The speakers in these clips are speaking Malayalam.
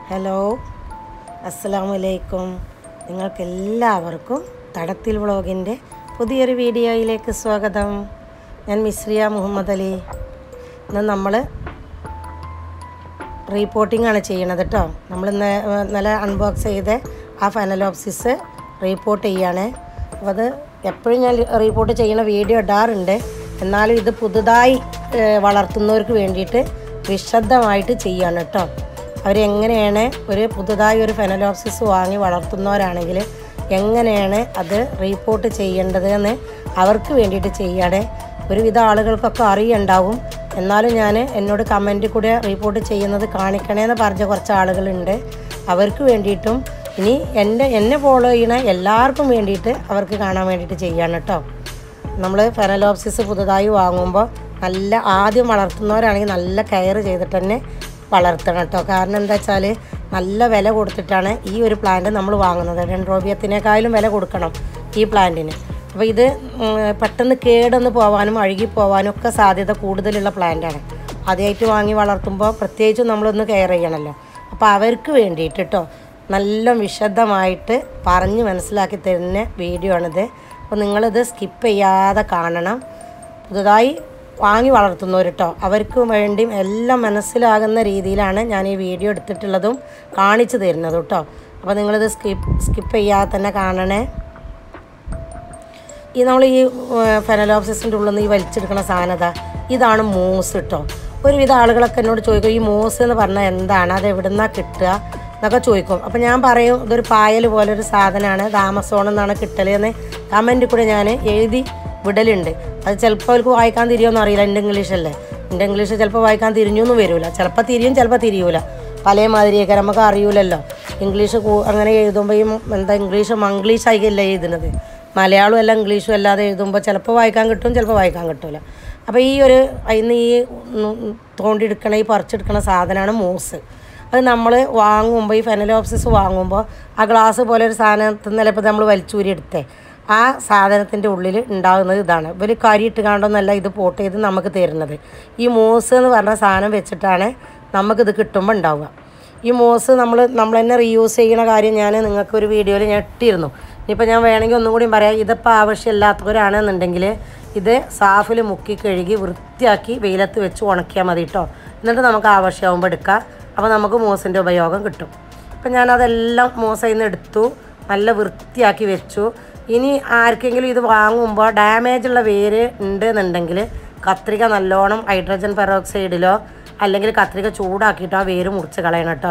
ഹലോ അസ്സലാമു അലൈക്കും നിങ്ങൾക്കെല്ലാവർക്കും തടത്തിൽ വ്ളോഗിൻ്റെ പുതിയൊരു വീഡിയോയിലേക്ക് സ്വാഗതം ഞാൻ മിസ്രിയ മുഹമ്മദ് അലി ഇന്ന് നമ്മൾ റീപോർട്ടിംഗ് ആണ് ചെയ്യണത് കേട്ടോ നമ്മൾ ഇന്നലെ അൺബോക്സ് ചെയ്ത് ആ ഫെനലോപ്സിസ് റീപോർട്ട് ചെയ്യാണ് അപ്പോൾ അത് എപ്പോഴും ഞാൻ റീപോർട്ട് ചെയ്യുന്ന വീഡിയോ ഇടാറുണ്ട് എന്നാലും ഇത് പുതുതായി ഏഹ്, വളർത്തുന്നവർക്ക് വേണ്ടിയിട്ട് വിശദമായിട്ട് ചെയ്യാണ് കേട്ടോ അവരെങ്ങനെയാണ് ഒരു പുതുതായി ഒരു ഫെനലോപ്സിസ് വാങ്ങി വളർത്തുന്നവരാണെങ്കിൽ എങ്ങനെയാണ് അത് റീപോർട്ട് ചെയ്യേണ്ടത് എന്ന് അവർക്ക് വേണ്ടിയിട്ട് ചെയ്യാണ് ഒരുവിധ ആളുകൾക്കൊക്കെ അറിയുണ്ടാവും എന്നാലും ഞാൻ എന്നോട് കമൻറ്റിൽ കൂടെ റിപ്പോർട്ട് ചെയ്യുന്നത് കാണിക്കണേന്ന് പറഞ്ഞ കുറച്ച് ആളുകളുണ്ട് അവർക്ക് വേണ്ടിയിട്ടും ഇനി എൻ്റെ എന്നെ ഫോളോ ചെയ്യണ എല്ലാവർക്കും വേണ്ടിയിട്ട് അവർക്ക് കാണാൻ വേണ്ടിയിട്ട് ചെയ്യാണ് കേട്ടോ നമ്മൾ ഫെനലോപ്സിസ് പുതുതായി വാങ്ങുമ്പോൾ നല്ല ആദ്യം വളർത്തുന്നവരാണെങ്കിൽ നല്ല കെയർ ചെയ്തിട്ട് തന്നെ വളർത്തണം കേട്ടോ കാരണം എന്താ വെച്ചാൽ നല്ല വില കൊടുത്തിട്ടാണ് ഈ ഒരു പ്ലാന്റ് നമ്മൾ വാങ്ങുന്നത് ഡെൻഡ്രോബിയത്തിനേക്കാളും വില കൊടുക്കണം ഈ പ്ലാന്റിന് അപ്പോൾ ഇത് ഉം, പെട്ടെന്ന് കേടൊന്ന് പോവാനും അഴുകി പോവാനും ഒക്കെ സാധ്യത കൂടുതലുള്ള പ്ലാന്റാണ് ആദ്യമായിട്ട് വാങ്ങി വളർത്തുമ്പോൾ പ്രത്യേകിച്ചും നമ്മളൊന്ന് കെയർ ചെയ്യണമല്ലോ അപ്പോൾ അവർക്ക് വേണ്ടിയിട്ട് കേട്ടോ നല്ല വിശദമായിട്ട് പറഞ്ഞ് മനസ്സിലാക്കി തരുന്ന വീഡിയോ ആണിത് അപ്പോൾ നിങ്ങളിത് സ്കിപ്പ് ചെയ്യാതെ കാണണം പുതുതായി വാങ്ങി വളർത്തുന്നവർ കേട്ടോ അവർക്ക് വേണ്ടി എല്ലാം മനസ്സിലാകുന്ന രീതിയിലാണ് ഞാൻ ഈ വീഡിയോ എടുത്തിട്ടുള്ളതും കാണിച്ചു തരുന്നതും കേട്ടോ അപ്പോൾ നിങ്ങളിത് സ്കിപ്പ് സ്കിപ്പ് ചെയ്യാതെ തന്നെ കാണണേ ഈ നമ്മൾ ഈ ഫെനലോപ്സിസിൻ്റെ ഉള്ളിൽ നിന്ന് ഈ വലിച്ചെടുക്കുന്ന സാധനത ഇതാണ് മൂസ് കേട്ടോ ഒരുവിധ ആളുകളൊക്കെ എന്നോട് ചോദിക്കും ഈ മൂസ് എന്ന് പറഞ്ഞാൽ എന്താണ് അത് എവിടെ നിന്നാണ് കിട്ടുക എന്നൊക്കെ ചോദിക്കും അപ്പോൾ ഞാൻ പറയും ഇതൊരു പായൽ പോലെ ഒരു സാധനമാണ് ഇത് ആമസോണിൽ നിന്നാണ് കിട്ടൽ എന്ന് കമൻറ്റിൽ കൂടെ ഞാൻ എഴുതി വിടലുണ്ട് അത് ചിലപ്പോൾ അവർക്ക് വായിക്കാൻ തിരിയുമെന്ന് അറിയില്ല എൻ്റെ ഇംഗ്ലീഷല്ലേ എൻ്റെ ഇംഗ്ലീഷ് ചിലപ്പോൾ വായിക്കാൻ തിരിഞ്ഞൊന്നും വരില്ല ചിലപ്പോൾ തിരിയും ചിലപ്പോൾ തിരിയൂല പല മാതിരിയൊക്കെ നമുക്ക് അറിയൂലല്ലോ ഇംഗ്ലീഷ് കൂ- അങ്ങനെ എഴുതുമ്പോൾ ഈ എന്താ ഇംഗ്ലീഷ് മംഗ്ലീഷ് ആയിക്കല്ല എഴുതുന്നത് മലയാളവും അല്ല ഇംഗ്ലീഷും അല്ലാതെ എഴുതുമ്പോൾ ചിലപ്പോൾ വായിക്കാൻ കിട്ടും ചിലപ്പോൾ വായിക്കാൻ കിട്ടില്ല അപ്പോൾ ഈ ഒരു അതിന് ഈ ഉം, തോണ്ടിയെടുക്കണ ഈ പറിച്ചെടുക്കണ സാധനമാണ് മൂസ് അത് നമ്മൾ വാങ്ങുമ്പോൾ ഈ ഫെനലോപ്സിസ് വാങ്ങുമ്പോൾ ആ ഗ്ലാസ് പോലെ ഒരു സാധനത്തിൽ നിന്ന് ചിലപ്പോൾ നമ്മൾ വലിച്ചൂരി എടുത്തേ ആ സാധനത്തിൻ്റെ ഉള്ളിൽ ഉണ്ടാകുന്നത് ഇതാണ് ഇവർ കരി ഇട്ട് കാണ്ടൊന്നല്ല ഇത് പോട്ട് ചെയ്ത് നമുക്ക് തരുന്നത് ഈ മൂസ് എന്ന് പറഞ്ഞ സാധനം വെച്ചിട്ടാണ് നമുക്കിത് കിട്ടുമ്പോൾ ഉണ്ടാവുക ഈ മോസ് നമ്മൾ നമ്മൾ തന്നെ റീയൂസ് ചെയ്യുന്ന കാര്യം ഞാൻ നിങ്ങൾക്ക് ഒരു വീഡിയോയിൽ ഞാൻ ഇട്ടിരുന്നു ഇനിയിപ്പോൾ ഞാൻ വേണമെങ്കിൽ ഒന്നും കൂടി പറയാം ഇതിപ്പോൾ ആവശ്യമില്ലാത്തവരാണെന്നുണ്ടെങ്കിൽ ഇത് സാഫിൽ മുക്കി കഴുകി വൃത്തിയാക്കി വെയിലത്ത് വെച്ച് ഉണക്കിയാൽ മതി കേട്ടോ എന്നിട്ട് നമുക്ക് ആവശ്യമാകുമ്പോൾ എടുക്കാം അപ്പോൾ നമുക്ക് മൂസിൻ്റെ ഉപയോഗം കിട്ടും അപ്പം ഞാനതെല്ലാം മൂസയിൽ നിന്ന് എടുത്തു നല്ല വൃത്തിയാക്കി വെച്ചു ഇനി ആർക്കെങ്കിലും ഇത് വാങ്ങുമ്പോൾ ഡാമേജ് ഉള്ള വേര് ഉണ്ട് എന്നുണ്ടെങ്കിൽ കത്രിക നല്ലോണം ഹൈഡ്രജൻ പെറോക്സൈഡിലോ അല്ലെങ്കിൽ കത്രിക ചൂടാക്കിയിട്ടോ ആ വേര് മുറിച്ച് കളയണം കേട്ടോ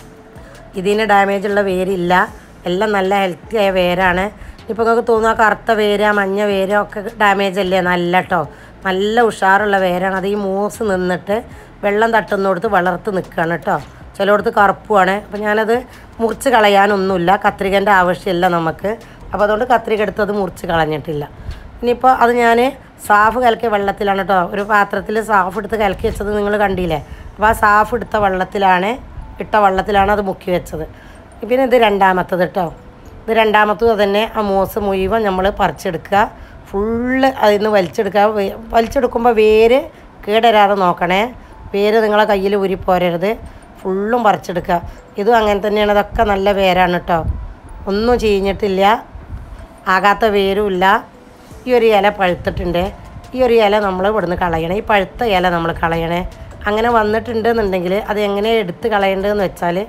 ഇതിന് ഡാമേജ് ഉള്ള വേരില്ല എല്ലാം നല്ല ഹെൽത്തി ആയ വേരാണ് ഇപ്പോൾ നിങ്ങൾക്ക് തോന്നുക കറുത്ത വേര് ആ മഞ്ഞ വേര് ഒക്കെ ഡാമേജ് അല്ലേ നല്ല കേട്ടോ നല്ല ഉഷാറുള്ള വേരാണ് അത് ഈ മൂസ് നിന്നിട്ട് വെള്ളം തട്ടുന്നിടത്ത് വളർത്ത് നിൽക്കുകയാണ് കേട്ടോ ചിലയിടത്ത് കറുപ്പുമാണ് അപ്പോൾ ഞാനത് മുറിച്ച് കളയാനൊന്നുമില്ല കത്രികൻ്റെ ആവശ്യമില്ല നമുക്ക് അപ്പോൾ അതുകൊണ്ട് കത്രിക എടുത്ത് അത് മുറിച്ച് കളഞ്ഞിട്ടില്ല ഇനിയിപ്പോൾ അത് ഞാൻ സാഫ് കലക്കിയ വെള്ളത്തിലാണ് കേട്ടോ ഒരു പാത്രത്തിൽ സാഫ് എടുത്ത് കലക്കി വെച്ചത് നിങ്ങൾ കണ്ടില്ലേ അപ്പോൾ ആ സാഫ് എടുത്ത വെള്ളത്തിലാണ് ഇട്ട വെള്ളത്തിലാണ് അത് മുക്കി വെച്ചത് പിന്നെ ഇത് രണ്ടാമത്തത് കേട്ടോ ഇത് രണ്ടാമത്തത് തന്നെ ആ മൂസ് മുഴുവൻ നമ്മൾ പറിച്ചെടുക്കുക ഫുള്ള് അതിൽ നിന്ന് വലിച്ചെടുക്കുക വേ- വലിച്ചെടുക്കുമ്പോൾ വേര് കേടരാതെ നോക്കണേ വേര് നിങ്ങളെ കയ്യിൽ ഊരിപ്പോരരുത് ഫുള്ളും പറിച്ചെടുക്കുക ഇതും അങ്ങനെ തന്നെയാണ് അതൊക്കെ നല്ല വേരാണ് കേട്ടോ ഒന്നും ചീഞ്ഞിട്ടില്ല ആകാത്ത വേരുമില്ല ഈ ഒരു ഇല പഴുത്തിട്ടുണ്ട് ഈ ഒരു ഇല നമ്മൾ ഇവിടുന്ന് കളയണേ ഈ പഴുത്ത ഇല നമ്മൾ കളയണേ അങ്ങനെ വന്നിട്ടുണ്ട് എന്നുണ്ടെങ്കിൽ അത് എങ്ങനെ എടുത്ത് കളയേണ്ടതെന്ന് വെച്ചാൽ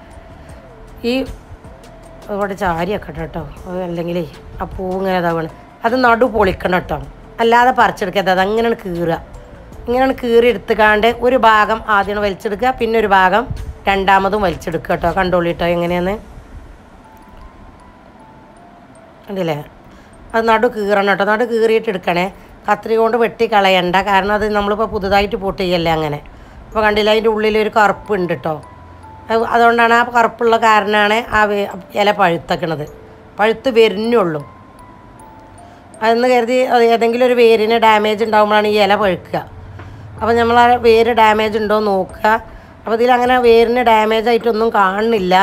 ഈ ഇവിടെ ചാരിയൊക്കെ കേട്ടോ അത് അല്ലെങ്കിൽ ആ പൂ ഇങ്ങനെ ഇതാവണ് അത് നടു പൊളിക്കണം കേട്ടോ അല്ലാതെ പറിച്ചെടുക്കരുത് അത് അങ്ങനെയാണ് കീറുക ഇങ്ങനെയാണ് കീറി എടുത്തുകാണ്ട് ഒരു ഭാഗം ആദ്യം വലിച്ചെടുക്കുക പിന്നെ ഒരു ഭാഗം രണ്ടാമതും വലിച്ചെടുക്കുക കേട്ടോ കണ്ടോളി കേട്ടോ എങ്ങനെയാന്ന് കണ്ടില്ലേ അത് നടു കീറണം കേട്ടോ നടു കീറിയിട്ട് എടുക്കണേ കത്രിക കൊണ്ട് വെട്ടി കളയണ്ട കാരണം അത് നമ്മളിപ്പോൾ പുതുതായിട്ട് പൂട്ട് ചെയ്യല്ലേ അങ്ങനെ അപ്പോൾ കണ്ടില്ല അതിൻ്റെ ഉള്ളിൽ ഒരു കറുപ്പ് ഉണ്ട് കേട്ടോ അത് അതുകൊണ്ടാണ് ആ കറുപ്പുള്ള കാരണമാണ് ആ വേ- ഇല പഴുത്തക്കണത് പഴുത്ത് വരുന്നുള്ളൂ അതെന്ന് കരുതി അത് ഏതെങ്കിലും ഒരു വേരിന് ഡാമേജ് ഉണ്ടാകുമ്പോഴാണ് ഈ ഇല പഴുക്കുക അപ്പോൾ നമ്മൾ ആ വേര് ഡാമേജ് ഉണ്ടോ എന്ന് നോക്കുക അപ്പോൾ ഇതിൽ അങ്ങനെ വേരിന് ഡാമേജ് ആയിട്ടൊന്നും കാണുന്നില്ല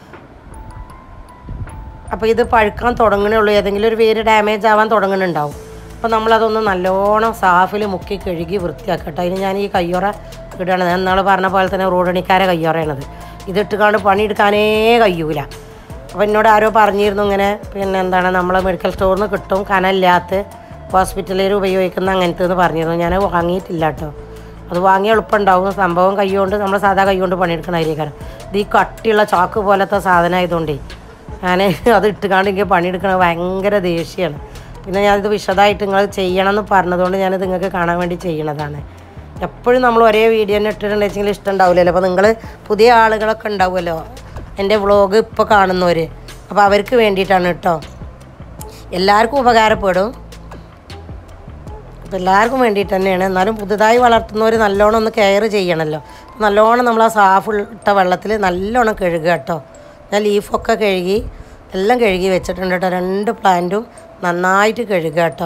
അപ്പോൾ ഇത് പഴുക്കാൻ തുടങ്ങണേ ഉള്ളൂ ഏതെങ്കിലും ഒരു വേര് ഡാമേജ് ആവാൻ തുടങ്ങുന്നുണ്ടാവും അപ്പോൾ നമ്മളതൊന്ന് നല്ലോണം സാഫിൽ മുക്കി കഴുകി വൃത്തിയാക്കട്ടെ അതിന് ഞാൻ ഈ കയ്യോറ ഇടുകയാണ് ഞാൻ നാളെ പറഞ്ഞ പോലെ തന്നെ റോഡണിക്കാരെ കയ്യോറയാണത് ഇതിട്ടുകാണ്ട് പണിയെടുക്കാനേ കഴിയൂല അപ്പോൾ എന്നോട് ആരോ പറഞ്ഞിരുന്നു ഇങ്ങനെ പിന്നെ എന്താണ് നമ്മളെ മെഡിക്കൽ സ്റ്റോറിൽ നിന്ന് കിട്ടും കനമില്ലാത്ത ഹോസ്പിറ്റലിൽ ഉപയോഗിക്കുന്ന അങ്ങനത്തെ എന്ന് പറഞ്ഞിരുന്നു ഞാൻ വാങ്ങിയിട്ടില്ല കേട്ടോ അത് വാങ്ങിയ എളുപ്പമുണ്ടാവും സംഭവം കൈകൊണ്ട് നമ്മൾ സാധാ കൈകൊണ്ട് പണിയെടുക്കണമായിരിക്കും ഇത് ഈ കട്ടിയുള്ള ചാക്ക് പോലത്തെ സാധനം ആയതുകൊണ്ടേ ഞാൻ അത് ഇട്ടുകാണ്ട് എനിക്ക് പണിയെടുക്കണത് ഭയങ്കര ദേഷ്യമാണ് പിന്നെ ഞാനിത് വിശദമായിട്ട് നിങ്ങൾ ചെയ്യണം എന്ന് പറഞ്ഞതുകൊണ്ട് ഞാനിത് നിങ്ങൾക്ക് കാണാൻ വേണ്ടി ചെയ്യണതാണ് എപ്പോഴും നമ്മൾ ഒരേ വീഡിയോ തന്നെ ഇട്ടിട്ടുണ്ടെങ്കിൽ ഇഷ്ടം ഉണ്ടാവില്ലല്ലോ അപ്പോൾ നിങ്ങൾ പുതിയ ആളുകളൊക്കെ ഉണ്ടാവുമല്ലോ എൻ്റെ വ്ളോഗ് ഇപ്പോൾ കാണുന്നവർ അപ്പോൾ അവർക്ക് വേണ്ടിയിട്ടാണ് കേട്ടോ എല്ലാവർക്കും ഉപകാരപ്പെടും അപ്പോൾ എല്ലാവർക്കും വേണ്ടിയിട്ട് തന്നെയാണ് എന്നാലും പുതുതായി വളർത്തുന്നവർ നല്ലോണം ഒന്ന് കെയർ ചെയ്യണമല്ലോ നല്ലോണം നമ്മൾ ആ സാഫ് ഇട്ട വെള്ളത്തിൽ നല്ലോണം കഴുകുക കേട്ടോ ഞാൻ ലീഫൊക്കെ കഴുകി എല്ലാം കഴുകി വെച്ചിട്ടുണ്ട് കേട്ടോ രണ്ട് പ്ലാന്റും നന്നായിട്ട് കഴുകുക കേട്ടോ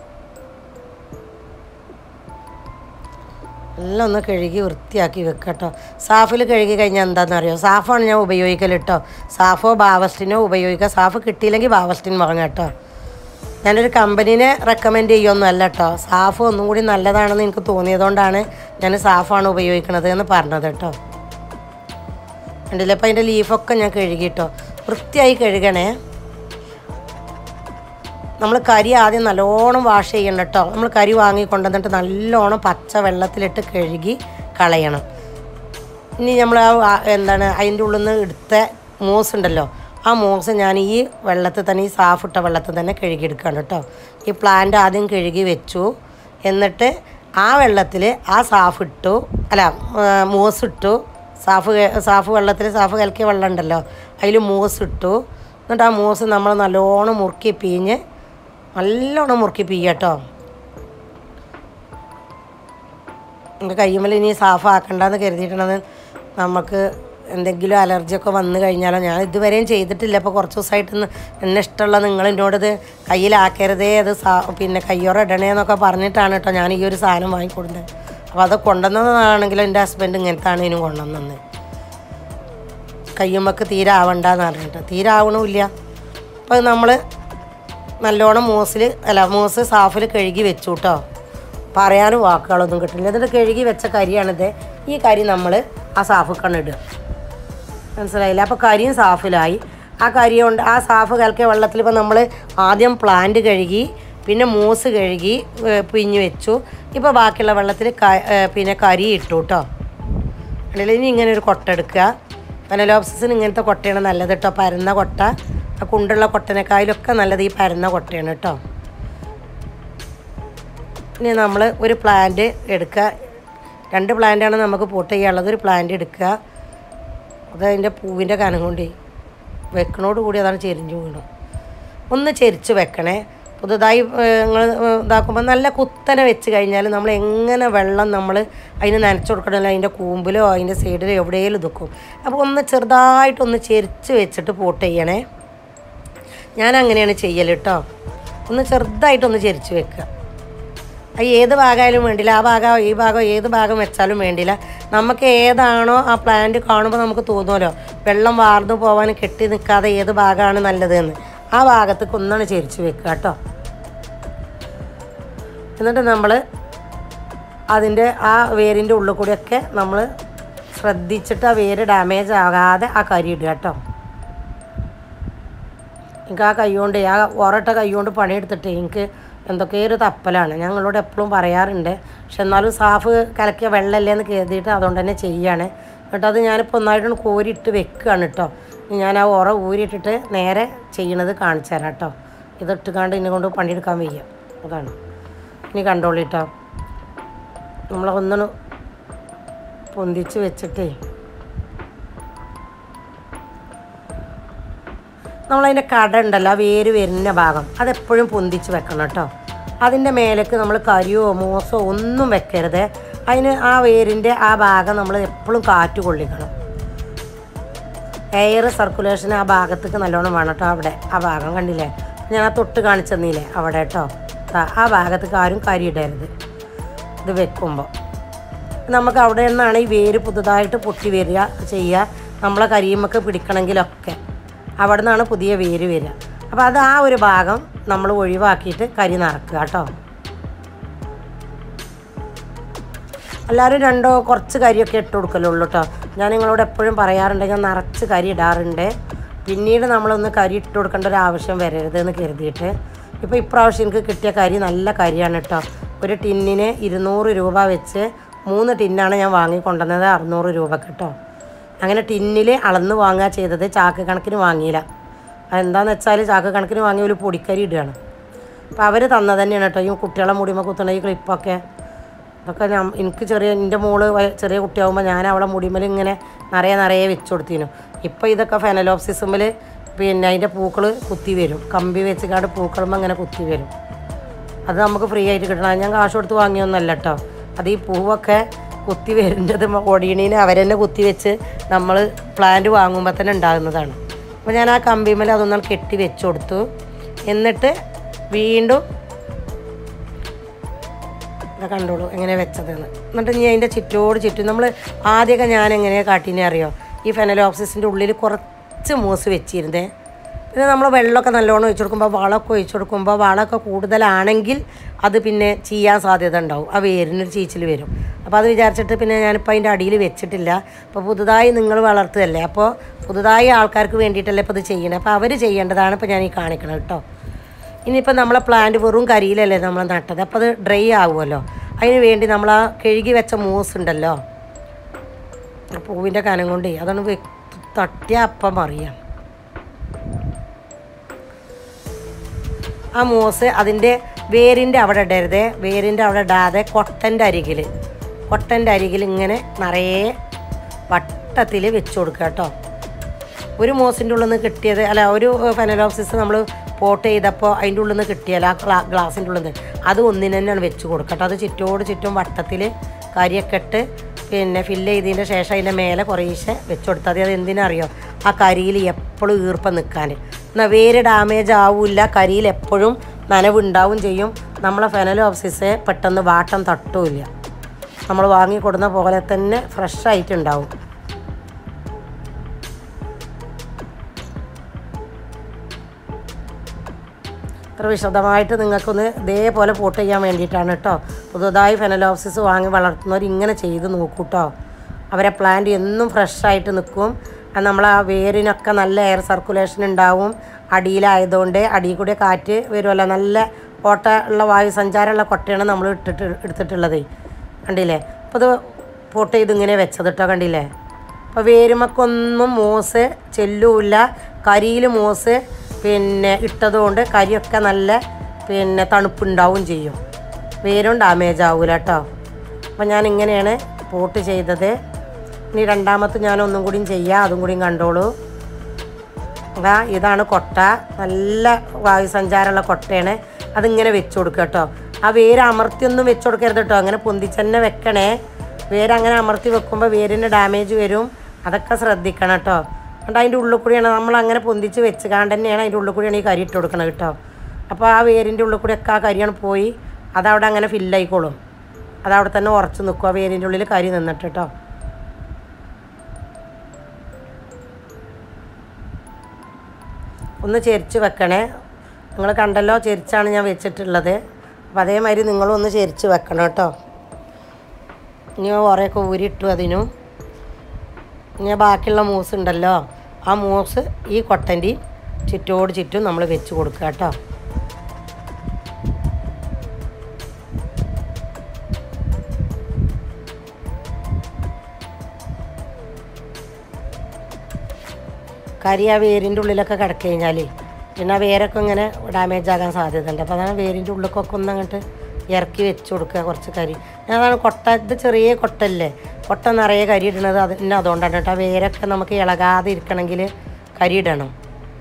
എല്ലാം ഒന്ന് കഴുകി വൃത്തിയാക്കി വെക്കുക കേട്ടോ സാഫിൽ കഴുകി കഴിഞ്ഞാൽ എന്താണെന്നറിയോ സാഫാണ് ഞാൻ ഉപയോഗിക്കൽ കേട്ടോ സാഫോ ബാവസ്റ്റിനോ ഉപയോഗിക്കുക സാഫ് കിട്ടിയില്ലെങ്കിൽ ബാവസ്റ്റിൻ വാങ്ങാം കേട്ടോ ഞാനൊരു കമ്പനീനെ റെക്കമെൻഡ് ചെയ്യുമൊന്നുമല്ല കേട്ടോ സാഫ് ഒന്നും കൂടി നല്ലതാണെന്ന് എനിക്ക് തോന്നിയതുകൊണ്ടാണ് ഞാൻ സാഫാണ് ഉപയോഗിക്കണത് എന്ന് പറഞ്ഞത് കേട്ടോ കണ്ടില്ലേ അപ്പം അതിൻ്റെ ലീഫൊക്കെ ഞാൻ കഴുകി കേട്ടോ വൃത്തിയായി കഴുകണേ നമ്മൾ കരി ആദ്യം നല്ലോണം വാഷ് ചെയ്യണം കേട്ടോ നമ്മൾ കരി വാങ്ങി കൊണ്ടുവന്നിട്ട് നല്ലോണം പച്ച വെള്ളത്തിലിട്ട് കഴുകി കളയണം ഇനി നമ്മൾ ആ ആ- എന്താണ് അതിൻ്റെ ഉള്ളിൽ നിന്ന് എടുത്ത മൂസ് ഉണ്ടല്ലോ ആ മൂസ് ഞാൻ ഈ വെള്ളത്തിൽ തന്നെ ഈ സാഫ് ഇട്ട വെള്ളത്തിൽ തന്നെ കഴുകിയെടുക്കുകയാണ് കേട്ടോ ഈ പ്ലാന്റ് ആദ്യം കഴുകി വെച്ചു എന്നിട്ട് ആ വെള്ളത്തിൽ ആ സാഫ് ഇട്ടു അല്ല ആ, മൂസ് ഇട്ടു സാഫ് കെ- സാഫ് വെള്ളത്തിൽ സാഫ് കലക്കിയ വെള്ളം ഉണ്ടല്ലോ അതിൽ മൂസ് ഇട്ടു എന്നിട്ട് ആ മൂസ് നമ്മൾ നല്ലോണം മുറുക്കി പിഴിഞ്ഞ് നല്ലോണം മുറുക്കി പിയ്യട്ടോ എൻ്റെ കയ്യുമ്മൽ ഇനി സാഫ് ആക്കണ്ടെന്ന് കരുതിയിട്ടാണ് നമുക്ക് എന്തെങ്കിലും അലർജിയൊക്കെ വന്നു കഴിഞ്ഞാലോ ഞാൻ ഇതുവരെയും ചെയ്തിട്ടില്ല അപ്പോൾ കുറച്ച് ദിവസമായിട്ട് ഇന്ന് എന്നെ ഇഷ്ടമുള്ള നിങ്ങൾ എന്നോടത് കയ്യിലാക്കരുതേ അത് സാ പിന്നെ കയ്യോറ ഇടണേ എന്നൊക്കെ പറഞ്ഞിട്ടാണ് കേട്ടോ ഞാൻ ഈ ഒരു സാധനം വാങ്ങിക്കൊടുത്തത് അപ്പോൾ അത് കൊണ്ടുവന്നതാണെങ്കിലും എൻ്റെ ഹസ്ബൻഡ് ഇങ്ങനത്താണ് ഇതിനും കൊണ്ടുവന്നത് കയ്യുമ്മക്ക് തീരെ ആവണ്ടെന്ന് പറഞ്ഞിട്ട് തീരെ ആവണമില്ല അപ്പോൾ നമ്മൾ നല്ലോണം മൂസിൽ അല്ല മൂസ് സാഫിൽ കഴുകി വെച്ചു കേട്ടോ പറയാനും വാക്കുകളൊന്നും കിട്ടില്ല എന്നിട്ട് കഴുകി വെച്ച കരിയാണിത് ഈ കരി നമ്മൾ ആ സാഫിക്കാണ് ഇടുക മനസ്സിലായില്ല അപ്പോൾ കരിയും സാഫിലായി ആ കരി കൊണ്ട് ആ സാഫ് കലക്കിയ വെള്ളത്തിൽ ഇപ്പോൾ നമ്മൾ ആദ്യം പ്ലാന്റ് കഴുകി പിന്നെ മൂസ് കഴുകി ഏ, പിഴിഞ്ഞ് വെച്ചു ഇപ്പോൾ ബാക്കിയുള്ള വെള്ളത്തിൽ ക- ഏ, പിന്നെ കരി ഇട്ടു കേട്ടോ അല്ലെങ്കിൽ ഇനി ഇങ്ങനെ ഒരു കൊട്ട എടുക്കുക പനലോപ്സിന് ഇങ്ങനത്തെ കൊട്ടയാണ് നല്ലത് കേട്ടോ പരന്ന കൊട്ട ആ കുണ്ടുള്ള കൊട്ടനേക്കായാലൊക്കെ നല്ലത് ഈ പരന്ന കൊട്ടയാണ് കേട്ടോ ഇനി നമ്മൾ ഒരു പ്ലാന്റ് എടുക്കുക രണ്ട് പ്ലാന്റാണ് നമുക്ക് പോട്ട് ചെയ്യാനുള്ളത് ഒരു പ്ലാന്റ് എടുക്കുക അത് അതിൻ്റെ പൂവിൻ്റെ കനം കൊണ്ട് വെക്കണോട് കൂടി അതാണ് ചെരിഞ്ഞു വീണു ഒന്ന് ചെരിച്ച് വെക്കണേ പുതുതായി നിങ്ങൾ ഇതാക്കുമ്പോൾ നല്ല കുത്തനെ വെച്ച് കഴിഞ്ഞാൽ നമ്മൾ എങ്ങനെ വെള്ളം നമ്മൾ അതിന് നനച്ചു കൊടുക്കണമല്ലോ അതിൻ്റെ കൂമ്പിലോ അതിൻ്റെ സൈഡിലോ എവിടെയെങ്കിലും ഇതുക്കും അപ്പോൾ ഒന്ന് ചെറുതായിട്ടൊന്ന് ചെരിച്ച് വെച്ചിട്ട് പോട്ട് ചെയ്യണേ ഞാൻ അങ്ങനെയാണ് ചെയ്യൽ കേട്ടോ ഒന്ന് ചെറുതായിട്ടൊന്ന് ചെരിച്ച് വെക്കുക അത് ഏത് ഭാഗമായാലും വേണ്ടില്ല ആ ഭാഗം ഈ ഭാഗം ഏത് ഭാഗം വെച്ചാലും വേണ്ടില്ല നമുക്ക് ഏതാണോ ആ പ്ലാന്റ് കാണുമ്പോൾ നമുക്ക് തോന്നുമല്ലോ വെള്ളം വാർന്നു പോകാൻ കെട്ടി നിൽക്കാതെ ഏത് ഭാഗമാണ് നല്ലതെന്ന് ആ ഭാഗത്തേക്ക് ഒന്നാണ് ചെരിച്ച് വെക്കുക കേട്ടോ എന്നിട്ട് നമ്മൾ അതിൻ്റെ ആ വേരിൻ്റെ ഉള്ളിൽ കൂടിയൊക്കെ നമ്മൾ ശ്രദ്ധിച്ചിട്ട് ആ വേര് ഡാമേജ് ആകാതെ ആ കരി ഇടുക കേട്ടോ എനിക്ക് ആ കൈ കൊണ്ട് ആ ഒരട്ട കൈ കൊണ്ട് പണിയെടുത്തിട്ട് എനിക്ക് എന്തൊക്കെയോ ഒരു തപ്പലാണ് ഞങ്ങളോട് എപ്പോഴും പറയാറുണ്ട് പക്ഷെ എന്നാലും സാഫ് കലക്കിയ വെള്ളമല്ലേ എന്ന് കരുതിയിട്ട് അതുകൊണ്ട് തന്നെ ചെയ്യാണ് എന്നിട്ട് അത് ഞാനിപ്പോൾ ഒന്നായിട്ടൊന്ന് കോരിയിട്ട് വെക്കുകയാണ് കേട്ടോ ഇനി ഞാൻ ആ ഉറ ഊരിയിട്ടിട്ട് നേരെ ചെയ്യണത് കാണിച്ചു തരാം കേട്ടോ ഇതിട്ടുകാണ്ട് ഇതിനെ കൊണ്ട് പണിയെടുക്കാൻ വയ്യ അതാണ് ഇനി കണ്ടോളി കേട്ടോ നമ്മളൊന്ന് പൊന്തിച്ച് വെച്ചിട്ടേ നമ്മളതിൻ്റെ കട ഉണ്ടല്ലോ ആ വേര് വരുന്ന ഭാഗം അതെപ്പോഴും പൊന്തിച്ച് വെക്കണം കേട്ടോ അതിൻ്റെ മേലേക്ക് നമ്മൾ കരിയോ മോസോ ഒന്നും വെക്കരുത് അതിന് ആ വേരിൻ്റെ ആ ഭാഗം നമ്മൾ എപ്പോഴും കാറ്റ് കൊള്ളിക്കണം എയർ സർക്കുലേഷൻ ആ ഭാഗത്തേക്ക് നല്ലോണം വേണം കേട്ടോ അവിടെ ആ ഭാഗം കണ്ടില്ലേ ഞാൻ ആ തൊട്ട് കാണിച്ചു തന്നില്ലേ അവിടെ കേട്ടോ ദാ ആ ഭാഗത്തേക്ക് ആരും കരി ഇടരുത് ഇത് വെക്കുമ്പോൾ നമുക്ക് അവിടെ നിന്നാണ് ഈ വേര് പുതുതായിട്ട് പൊട്ടി വരിക ചെയ്യുക നമ്മളെ കരിയുമൊക്കെ പിടിക്കണമെങ്കിലൊക്കെ അവിടെ നിന്നാണ് പുതിയ വേര് വരിക അപ്പോൾ അത് ആ ഒരു ഭാഗം നമ്മൾ ഒഴിവാക്കിയിട്ട് കരി നിറക്കുക കേട്ടോ എല്ലാവരും രണ്ടോ കുറച്ച് കരിയൊക്കെ ഇട്ട് കൊടുക്കലുള്ളൂ കേട്ടോ ഞാൻ നിങ്ങളോട് എപ്പോഴും പറയാറുണ്ട് ഞാൻ നിറച്ച് കരി ഇടാറുണ്ട് പിന്നീട് നമ്മളൊന്ന് കരി ഇട്ട് കൊടുക്കേണ്ട ഒരു ആവശ്യം വരരുത് എന്ന് കരുതിയിട്ട് ഇപ്പോൾ ഇപ്രാവശ്യം എനിക്ക് കിട്ടിയ കരി നല്ല കരിയാണ് കേട്ടോ ഒരു ടിന്നിന് ഇരുന്നൂറ് രൂപ വെച്ച് മൂന്ന് ടിന്നാണ് ഞാൻ വാങ്ങിക്കൊണ്ടുവന്നത് അറുന്നൂറ് രൂപ കേട്ടോ അങ്ങനെ ടിന്നിൽ അളന്ന് വാങ്ങുക ചെയ്തത് ചാക്ക് കണക്കിന് വാങ്ങിയില്ല അതെന്താണെന്ന് വെച്ചാൽ ചാക്ക് കണക്കിന് വാങ്ങിയ ഒരു പൊടിക്കരി ഇടുകയാണ് അപ്പോൾ അവർ തന്നത് തന്നെയാണ് കേട്ടോ ഈ കുട്ടികളെ മുടിമ കുത്തണ ഈ ക്ലിപ്പൊക്കെ അതൊക്കെ ഞാൻ എനിക്ക് ചെറിയ എൻ്റെ മോള് വയ- ചെറിയ കുട്ടിയാകുമ്പോൾ ഞാൻ അവളെ മുടിമേൽ ഇങ്ങനെ നിറയെ നിറയെ വെച്ച് കൊടുത്തിനു ഇപ്പോൾ ഇതൊക്കെ ഫെനലോപ്സിസുമ്മിൽ പിന്നെ അതിൻ്റെ പൂക്കൾ കുത്തി വരും കമ്പി വെച്ചിക്കാണ്ട് പൂക്കളുമ്പോൾ അങ്ങനെ കുത്തി വരും അത് നമുക്ക് ഫ്രീ ആയിട്ട് കിട്ടണം ഞാൻ കാശ് കൊടുത്ത് വാങ്ങിയൊന്നുമല്ല കേട്ടോ അത് ഈ പൂവൊക്കെ കുത്തി വരുന്നത് ഒടിയണീന് അവരെന്നെ കുത്തി വെച്ച് നമ്മൾ പ്ലാന്റ് വാങ്ങുമ്പോൾ തന്നെ ഉണ്ടാകുന്നതാണ് അപ്പോൾ ഞാൻ ആ കമ്പിമേൽ അതൊന്നും കെട്ടി വെച്ച് കൊടുത്തു എന്നിട്ട് വീണ്ടും ഇത് കണ്ടോളൂ എങ്ങനെ വെച്ചതെന്ന് എന്നിട്ട് ഇനി അതിൻ്റെ ചുറ്റോട് ചുറ്റും നമ്മൾ ആദ്യമൊക്കെ ഞാൻ എങ്ങനെയാണ് കാട്ടീനെ അറിയോ ഈ ഫെനലോപ്സിസിൻ്റെ ഉള്ളിൽ കുറച്ച് മൂസ് വെച്ചിരുന്നേ പിന്നെ നമ്മൾ വെള്ളമൊക്കെ നല്ലോണം ഒഴിച്ചു കൊടുക്കുമ്പോൾ വളമൊക്കെ ഒഴിച്ചു കൊടുക്കുമ്പോൾ വളമൊക്കെ കൂടുതലാണെങ്കിൽ അത് പിന്നെ ചെയ്യാൻ സാധ്യത ഉണ്ടാവും ആ വേരിനൊരു ചീച്ചിൽ വരും അപ്പോൾ അത് വിചാരിച്ചിട്ട് പിന്നെ ഞാനിപ്പോൾ അതിൻ്റെ അടിയിൽ വെച്ചിട്ടില്ല അപ്പോൾ പുതുതായി നിങ്ങൾ വളർത്തുകയല്ലേ അപ്പോൾ പുതുതായി ആൾക്കാർക്ക് വേണ്ടിയിട്ടല്ലേ ഇപ്പോൾ ഇത് ചെയ്യണത് അപ്പോൾ അവർ ചെയ്യേണ്ടതാണ് ഇപ്പോൾ ഞാൻ ഈ കാണിക്കണം കേട്ടോ ഇനിയിപ്പോൾ നമ്മളെ പ്ലാന്റ് വെറും കരിയിലല്ലേ നമ്മൾ നട്ടത് അപ്പോൾ അത് ഡ്രൈ ആവുമല്ലോ അതിന് വേണ്ടി നമ്മൾ ആ കഴുകി വെച്ച മൂസ് ഉണ്ടല്ലോ ആ പൂവിൻ്റെ കനം കൊണ്ട് അതാണ് വെ- തട്ടിയ അപ്പം അറിയാം ആ മൂസ് അതിൻ്റെ വേരിൻ്റെ അവിടെ ഇടരുത് വേരിൻ്റെ അവിടെ ഇടാതെ കൊട്ടൻ്റെ അരികിൽ കൊട്ടൻ്റെ അരികിൽ ഇങ്ങനെ നിറയെ വട്ടത്തിൽ വെച്ച് കൊടുക്കുക കേട്ടോ ഒരു മോസിൻ്റെ ഉള്ളിൽ നിന്ന് കിട്ടിയത് അല്ല ഒരു ഫെനലോപ്സിസ് നമ്മൾ പോട്ട് ചെയ്തപ്പോൾ അതിൻ്റെ ഉള്ളിൽ നിന്ന് കിട്ടിയാൽ ആ ഗ്ലാ ഗ്ലാസിൻ്റെ ഉള്ളിൽ നിന്ന് അത് ഒന്നിന് തന്നെയാണ് വെച്ച് കൊടുക്കട്ടോ അത് ചുറ്റോട് ചുറ്റും വട്ടത്തിൽ കരിയൊക്കെ ഇട്ട് പിന്നെ ഫില്ല് ചെയ്തതിൻ്റെ ശേഷം അതിൻ്റെ മേലെ കുറേശ്ശെ വെച്ച് കൊടുത്താൽ മതി അത് എന്തിനറിയോ ആ കരിയിൽ എപ്പോഴും ഈർപ്പം നിൽക്കാൻ എന്നാൽ വേര് ഡാമേജ് ആവില്ല കരിയിൽ എപ്പോഴും നനവുണ്ടാവും ചെയ്യും നമ്മളെ ഫെനലോപ്സിസ് പെട്ടെന്ന് വാട്ടം തട്ടുമില്ല നമ്മൾ വാങ്ങിക്കൊടുന്ന പോലെ തന്നെ ഫ്രഷ് ആയിട്ടുണ്ടാവും ഇത്ര വിശദമായിട്ട് നിങ്ങൾക്കൊന്ന് ഇതേപോലെ പോട്ട് ചെയ്യാൻ വേണ്ടിയിട്ടാണ് കേട്ടോ പുതുതായി ഫെനലോപ്സിസ് വാങ്ങി വളർത്തുന്നവർ ഇങ്ങനെ ചെയ്ത് നോക്കൂ കേട്ടോ അവരെ പ്ലാന്റ് എന്നും ഫ്രഷ് ആയിട്ട് നിൽക്കും അത് നമ്മൾ ആ വേരിനൊക്കെ നല്ല എയർ സർക്കുലേഷൻ ഉണ്ടാവും അടിയിലായതുകൊണ്ട് അടിയിൽ കൂടെ കാറ്റ് വരുമല്ലോ നല്ല ഓട്ട ഉള്ള വായു സഞ്ചാരമുള്ള കൊട്ടയാണ് നമ്മൾ ഇട്ടിട്ട് എടുത്തിട്ടുള്ളത് കണ്ടില്ലേ അപ്പോൾ ഇത് പോട്ട് ചെയ്ത് ഇങ്ങനെ വെച്ചത് കേട്ടോ കണ്ടില്ലേ അപ്പോൾ വേരുമക്കൊന്നും മോസ് ചെല്ലുമില്ല കരിയിൽ മോസ് പിന്നെ ഇട്ടതുകൊണ്ട് കരിയൊക്കെ നല്ല പിന്നെ തണുപ്പുണ്ടാവും ചെയ്യും വേരും ഡാമേജ് ആവില്ല കേട്ടോ അപ്പോൾ ഞാൻ ഇങ്ങനെയാണ് പോട്ട് ചെയ്തത് ഇനി രണ്ടാമത്തെ ഞാൻ ഒന്നും കൂടിയും ചെയ്യാം അതും കൂടിയും കണ്ടോളൂ അതാ ഇതാണ് കൊട്ട നല്ല വായുസഞ്ചാരമുള്ള കൊട്ടയാണ് അതിങ്ങനെ വെച്ച് കൊടുക്കുക കേട്ടോ ആ വേര് അമർത്തിയൊന്നും വെച്ച് കൊടുക്കരുത് കേട്ടോ അങ്ങനെ പൊന്തിച്ചെന്നെ വെക്കണേ വേര് അങ്ങനെ അമർത്തി വെക്കുമ്പോൾ വേരിന് ഡാമേജ് വരും അതൊക്കെ ശ്രദ്ധിക്കണം കേട്ടോ എന്നിട്ട് അതിൻ്റെ ഉള്ളിൽ കൂടിയാണ് നമ്മൾ അങ്ങനെ പൊന്തിച്ച് വെച്ച് കാണ്ട് തന്നെയാണ് അതിൻ്റെ ഉള്ളിൽ കൂടിയാണ് ഈ കരി ഇട്ട് കൊടുക്കണം കേട്ടോ അപ്പോൾ ആ വേരിൻ്റെ ഉള്ളിൽ കൂടിയൊക്കെ ആ കരിയാണ് പോയി അതവിടെ അങ്ങനെ ഫില്ലായിക്കോളും അതവിടെ തന്നെ ഉറച്ച് നിൽക്കും ആ വേരിൻ്റെ ഉള്ളിൽ കരി നിന്നിട്ട് കേട്ടോ ഒന്ന് ചെരിച്ച് വെക്കണേ നിങ്ങൾ കണ്ടല്ലോ ചെരിച്ചാണ് ഞാൻ വെച്ചിട്ടുള്ളത് അപ്പോൾ അതേമാതിരി നിങ്ങളും ഒന്ന് ചെരിച്ച് വെക്കണം കേട്ടോ ഇനി കുറേയൊക്കെ ഊരിയിട്ടു അതിനും ഇനി ബാക്കിയുള്ള മൂസ് ഉണ്ടല്ലോ ആ മൂസ് ഈ കൊട്ടൻ്റെ ചുറ്റോട് ചുറ്റും നമ്മൾ വെച്ച് കൊടുക്കുക കേട്ടോ കരി ആ വേരിൻ്റെ ഉള്ളിലൊക്കെ കിടക്കി കഴിഞ്ഞാൽ പിന്നെ ആ വേരൊക്കെ ഇങ്ങനെ ഡാമേജ് ആകാൻ സാധ്യതയുണ്ട് അപ്പോൾ അതാണ് വേരിൻ്റെ ഉള്ളിലൊക്കെ ഒന്ന് അങ്ങോട്ട് ഇറക്കി വെച്ച് കൊടുക്കുക കുറച്ച് കരി ഞാൻ അതാണ് കൊട്ട ഇത് ചെറിയ കൊട്ടല്ലേ കൊട്ട നിറയെ കരി ഇടണത് അതിന് അതുകൊണ്ടാണ് കേട്ടോ ആ വേരൊക്കെ നമുക്ക് ഇളകാതെ ഇരിക്കണമെങ്കിൽ കരി ഇടണം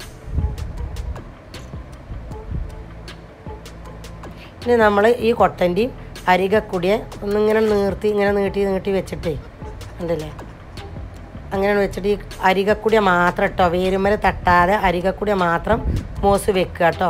ഇനി നമ്മൾ ഈ കൊട്ടൻ്റെയും അരികക്കൂടിയെ ഒന്നിങ്ങനെ നീർത്തി ഇങ്ങനെ നീട്ടി നീട്ടി വെച്ചിട്ടേ ഉണ്ടല്ലേ അങ്ങനെ വെച്ചിട്ട് ഈ അരികക്കൂടിയ മാത്രം കേട്ടോ വേരുമ്മൽ തട്ടാതെ അരികക്കൂടിയ മാത്രം മോസ് വെക്കുക കേട്ടോ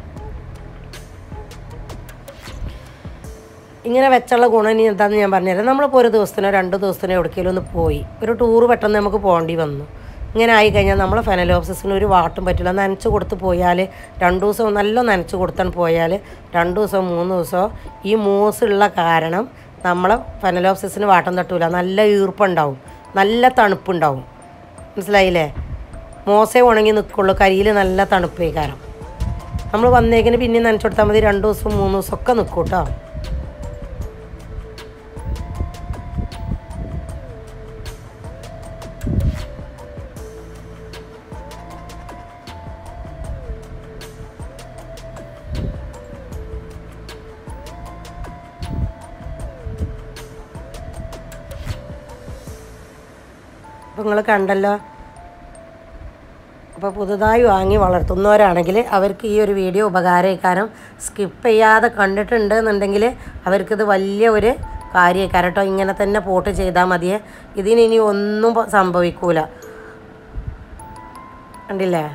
ഇങ്ങനെ വെച്ചുള്ള ഗുണം ഇനി എന്താണെന്ന് ഞാൻ പറഞ്ഞുതരാം നമ്മളിപ്പോൾ ഒരു ദിവസത്തിനോ രണ്ട് ദിവസത്തിനോ എവിടേക്കെങ്കിലും ഒന്ന് പോയി ഒരു ടൂറ് പെട്ടെന്ന് നമുക്ക് പോകേണ്ടി വന്നു ഇങ്ങനെ ആയി കഴിഞ്ഞാൽ നമ്മളെ ഫെനലോപ്സിന് ഒരു വാട്ടും പറ്റില്ല നനച്ച് കൊടുത്ത് പോയാൽ രണ്ട് ദിവസം നല്ല നനച്ച് കൊടുത്താൻ പോയാൽ രണ്ട് ദിവസം മൂന്ന് ദിവസം ഈ മൂസുള്ള കാരണം നമ്മളെ ഫെനലോപ്സിസിന് വാട്ടം തട്ടൂല നല്ല ഈർപ്പുണ്ടാവും നല്ല തണുപ്പുണ്ടാവും മനസ്സിലായില്ലേ മോശം ഉണങ്ങി നിൽക്കുള്ളൂ കരിയിൽ നല്ല തണുപ്പേ കാരണം നമ്മൾ വന്നേക്കിന് പിന്നെ നനച്ചു കൊടുത്താൽ മതി രണ്ട് ദിവസം മൂന്ന് ദിവസം ഒക്കെ നിൽക്കും കേട്ടോ അപ്പോൾ നിങ്ങൾ കണ്ടല്ലോ അപ്പോൾ പുതുതായി വാങ്ങി വളർത്തുന്നവരാണെങ്കിൽ അവർക്ക് ഈ ഒരു വീഡിയോ ഉപകാരമായിക്കാരം സ്കിപ്പ് ചെയ്യാതെ കണ്ടിട്ടുണ്ട് എന്നുണ്ടെങ്കിൽ അവർക്കിത് വലിയ ഒരു കാര്യമായിക്കാരം കേട്ടോ ഇങ്ങനെ തന്നെ പോട്ട് ചെയ്താൽ മതിയേ ഇതിന് ഇനി ഒന്നും പ- സംഭവിക്കൂല കണ്ടില്ലേ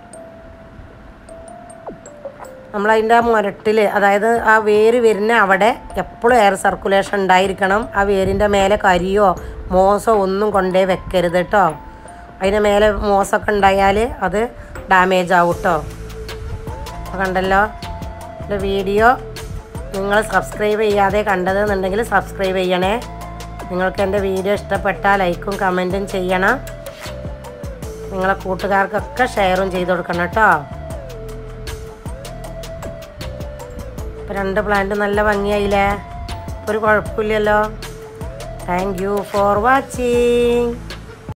നമ്മളതിൻ്റെ ആ മുരട്ടിൽ അതായത് ആ വേര് വരുന്ന അവിടെ എപ്പോഴും എയർ സർക്കുലേഷൻ ഉണ്ടായിരിക്കണം ആ വേരിൻ്റെ മേലെ കരിയോ മോസോ ഒന്നും കൊണ്ടേ വെക്കരുത് കേട്ടോ അതിൻ്റെ മേലെ മോസൊക്കെ ഉണ്ടായാൽ അത് ഡാമേജ് ആവും കേട്ടോ അപ്പോൾ കണ്ടല്ലോ എൻ്റെ വീഡിയോ നിങ്ങൾ സബ്സ്ക്രൈബ് ചെയ്യാതെ കണ്ടതെന്നുണ്ടെങ്കിൽ സബ്സ്ക്രൈബ് ചെയ്യണേ നിങ്ങൾക്ക് എൻ്റെ വീഡിയോ ഇഷ്ടപ്പെട്ടാൽ ലൈക്കും കമൻറ്റും ചെയ്യണം നിങ്ങളെ കൂട്ടുകാർക്കൊക്കെ ഷെയറും ചെയ്ത് കൊടുക്കണം കേട്ടോ ഇപ്പം രണ്ട് പ്ലാന്റ് നല്ല ഭംഗിയായില്ലേ ഒരു കുഴപ്പമില്ലല്ലോ താങ്ക് യു ഫോർ വാച്ചിങ്